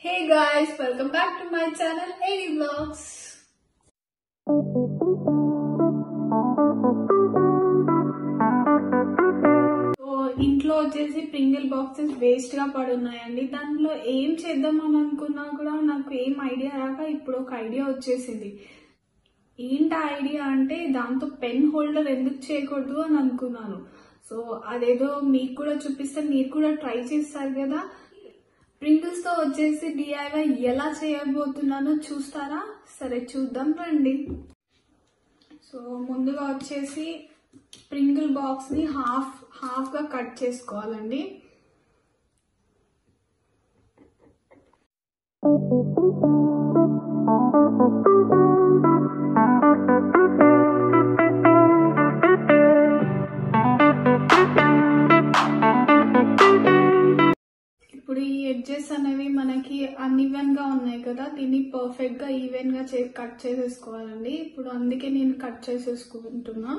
Hey guys, welcome back to my channel 80 Vlogs. So ఇంట్లో వచ్చేసి Pingle boxes waste గా పడున్నాయండి దాంట్లో ఏం చేద్దామని అనుకున్నా కూడా నాకు ఏం ఐడియా రాక ఇప్పుడు ఒక ఐడియా వచ్చేసింది ఏంటి ఐడియా అంటే దాంతో పెన్ హోల్డర్ ఎందుకు చేయకూడదు అని అనుకున్నాను సో అదేదో మీకు కూడా చూపిస్తే మీరు కూడా ట్రై చేస్తారు కదా ప్రింగిల్స్ తో వచ్చేసి డిఐవై ఎలా చేయబోతున్నానో చూస్తారా సరే చూద్దాం రండి సో ముందుగా వచ్చేసి ప్రింగిల్ బాక్స్ ని హాఫ్ హాఫ్ గా కట్ చేసుకోవాలండి ఇప్పుడు ఈ ఎడ్జెస్ అనేవి మనకి అన్ఈవెన్ గా ఉన్నాయి కదా దీన్ని పర్ఫెక్ట్ గా ఈవెన్ గా చే కట్ చేసేసుకోవాలండి ఇప్పుడు అందుకే నేను కట్ చేసేసుకుంటున్నా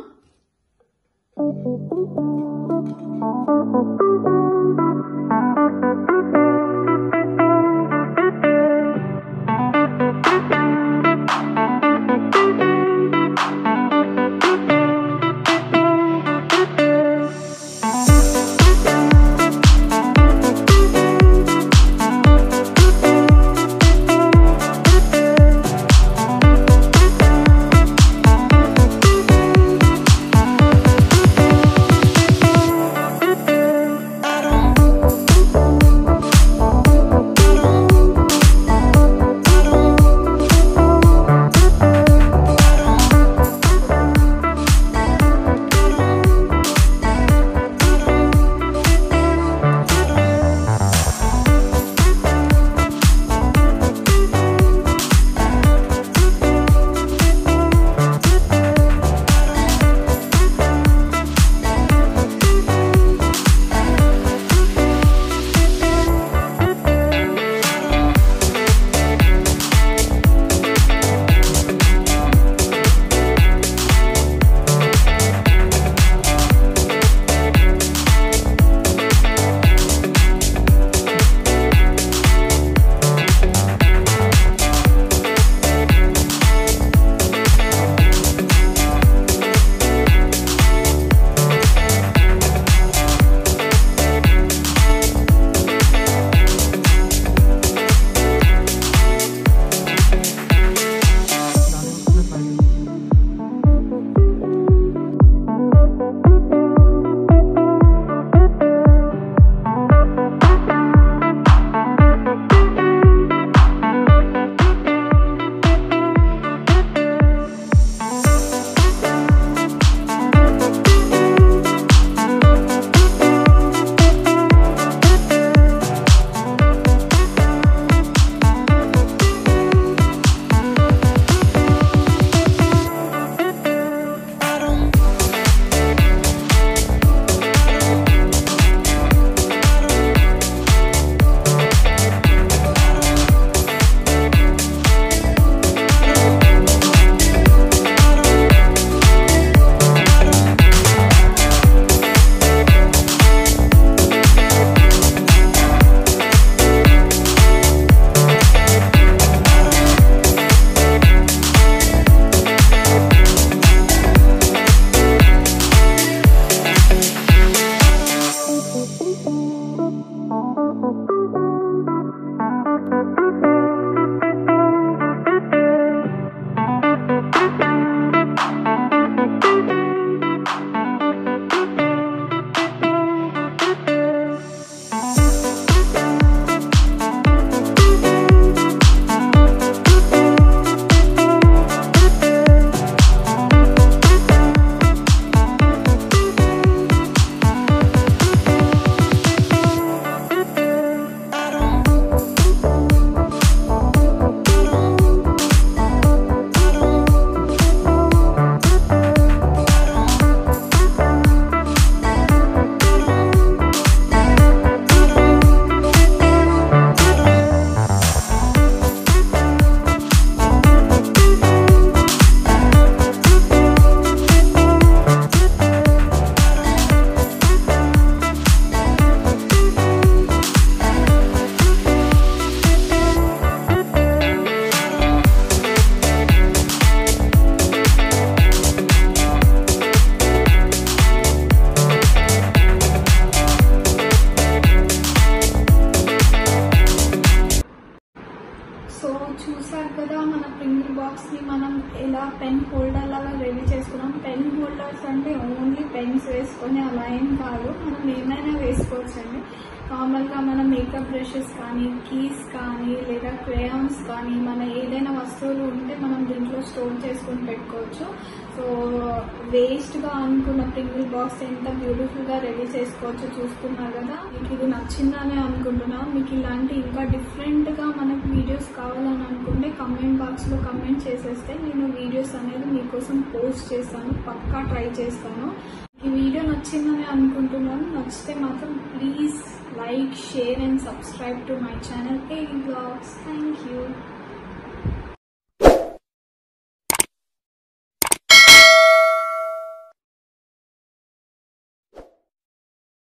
చూసారు కదా మన ప్రింగిల్ బాక్స్ ని మనం ఎలా పెన్ హోల్డర్ లాగా రెడీ చేసుకున్నాం పెన్ హోల్డర్స్ అంటే ఓన్లీ పెన్స్ వేసుకొని అలా ఏం కాదు మనం ఏమైనా వేసుకోవచ్చండి నార్మల్గా మన మేకప్ బ్రషెస్ కానీ కీస్ కానీ లేదా క్రేయాన్స్ కానీ మన ఏదైనా వస్తువులు ఉంటే మనం దీంట్లో స్టోర్ చేసుకొని పెట్టుకోవచ్చు సో వేస్ట్గా అనుకున్న ప్రింగిల్ బాక్స్ ఎంత బ్యూటిఫుల్గా రెడీ చేసుకోవచ్చు చూస్తున్నారు కదా మీకు ఇది నచ్చిందని అనుకుంటున్నాను మీకు ఇలాంటి ఇంకా డిఫరెంట్గా మనకు వీడియోస్ కావాలని అనుకుంటే కమెంట్ బాక్స్లో కమెంట్ చేసేస్తే నేను వీడియోస్ అనేది మీకోసం పోస్ట్ చేస్తాను పక్కా ట్రై చేస్తాను ఈ వీడియో నచ్చిందని అనుకుంటున్నాను నచ్చితే మాత్రం please like share and subscribe to my channel a blogs thank you